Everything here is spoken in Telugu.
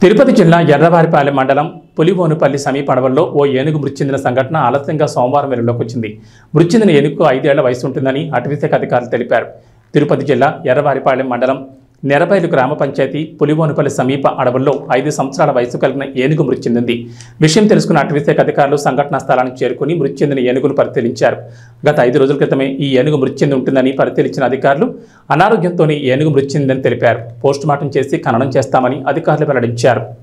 తిరుపతి జిల్లా ఎర్రవారిపాలెం మండలం పులివోనుపల్లి సమీప అడవుల్లో ఓ ఏనుగు మృతి చెందిన సంఘటన ఆలస్యంగా సోమవారం వెలుగులోకి వచ్చింది మృతి చెందిన ఏనుగుకు ఐదేళ్ల వయసు ఉంటుందని అటవీశాఖ అధికారులు తెలిపారు తిరుపతి జిల్లా ఎర్రవారిపాలెం మండలం నెరబైలు గ్రామ పంచాయతీ పులివోనుపల్లి సమీప అడవుల్లో ఐదు సంవత్సరాల వయసు కలిగిన ఏనుగు మృతి చెందింది విషయం తెలుసుకున్న అటవీశాఖ అధికారులు సంఘటనా స్థలానికి చేరుకుని మృతి చెందిన ఏనుగును పరిశీలించారు గత ఐదు రోజుల క్రితమే ఈ ఏనుగు మృతి చెంది ఉంటుందని పరిశీలించిన అధికారులు అనారోగ్యంతోనే ఏనుగు మృతి చెందిందని తెలిపారు పోస్టుమార్టం చేసి ఖననం చేస్తామని అధికారులు వెల్లడించారు